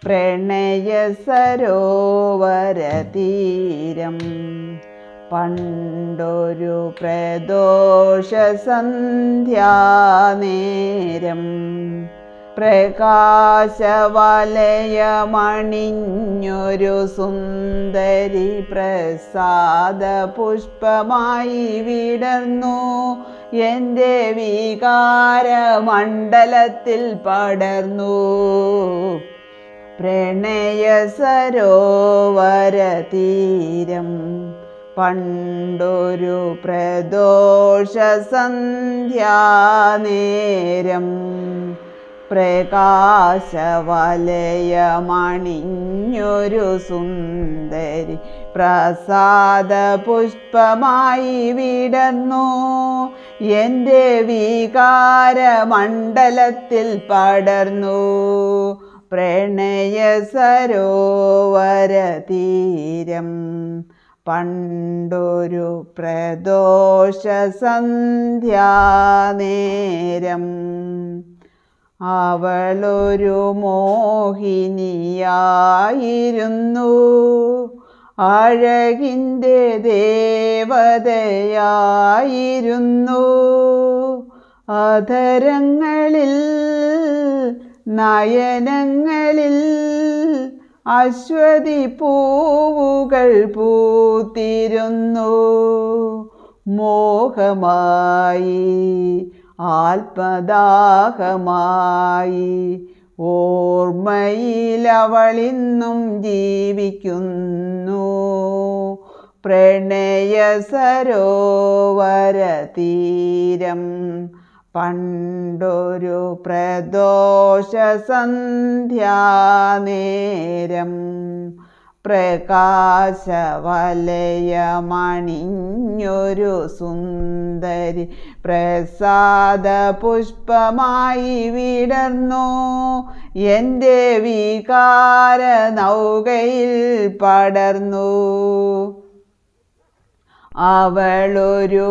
പ്രണയ സരോവര തീരം പണ്ടൊരു പ്രദോഷ സന്ധ്യാനേരം പ്രകാശവലയമണിഞ്ഞൊരു സുന്ദരി പ്രസാദ പുഷ്പമായി വിടർന്നു എൻ്റെ വികാരമണ്ഡലത്തിൽ പടർന്നു പ്രണയ സരോവര തീരം പണ്ടൊരു പ്രദോഷ സന്ധ്യാനേരം പ്രകാശവലയമണിഞ്ഞൊരു സുന്ദരി പ്രസാദ പുഷ്പമായി വിടർന്നു എൻ്റെ വികാരമണ്ഡലത്തിൽ പടർന്നു പ്രണയ സരോവര തീരം പണ്ടൊരു പ്രദോഷ സന്ധ്യാനേരം അവളൊരു മോഹിനിയായിരുന്നു അഴകിൻ്റെ ദേവതയായിരുന്നു അധരങ്ങളിൽ നയനങ്ങളിൽ അശ്വതി പൂവുകൾ പൂത്തിരുന്നു മോഹമായി ആത്മദാഹമായി ഓർമ്മയിൽ അവളിന്നും ജീവിക്കുന്നു പ്രണയ സരോവര തീരം പണ്ടൊരു പ്രദോഷ സന്ധ്യാനേരം പ്രകാശവലയമണിഞ്ഞൊരു സുന്ദരി പ്രസാദ പുഷ്പമായി വിടർന്നു എൻ്റെ വികാര നൗകയിൽ പടർന്നു അവളൊരു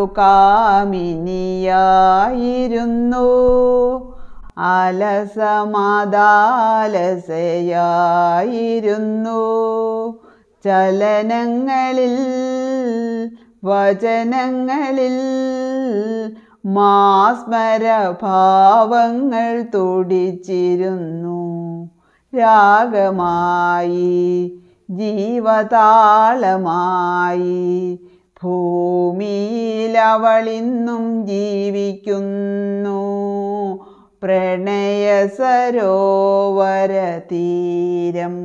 കാമിനിയായിരുന്നു അലസമാദാലസയായിരുന്നു ചലനങ്ങളിൽ വചനങ്ങളിൽ മാസ്മരഭാവങ്ങൾ തുടിച്ചിരുന്നു രാഗമായി ജീവതാളമായി ഭൂമിയിൽ അവളിന്നും ജീവിക്കുന്നു പ്രണയ സരോവര തീരം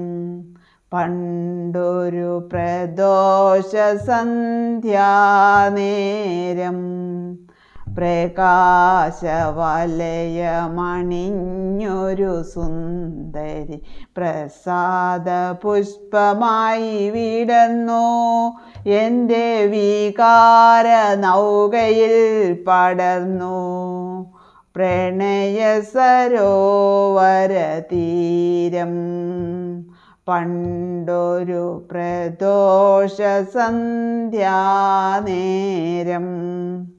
പണ്ടൊരു പ്രദോഷ സന്ധ്യാനേരം പ്രകാശവലയമണിഞ്ഞൊരു സുന്ദരി പ്രസാദ പുഷ്പമായി വിടർന്നു എൻ്റെ വികാര നൗകയിൽ പടർന്നു പ്രണയ സരോവര തീരം പണ്ടൊരു പ്രദോഷ സന്ധ്യാനേരം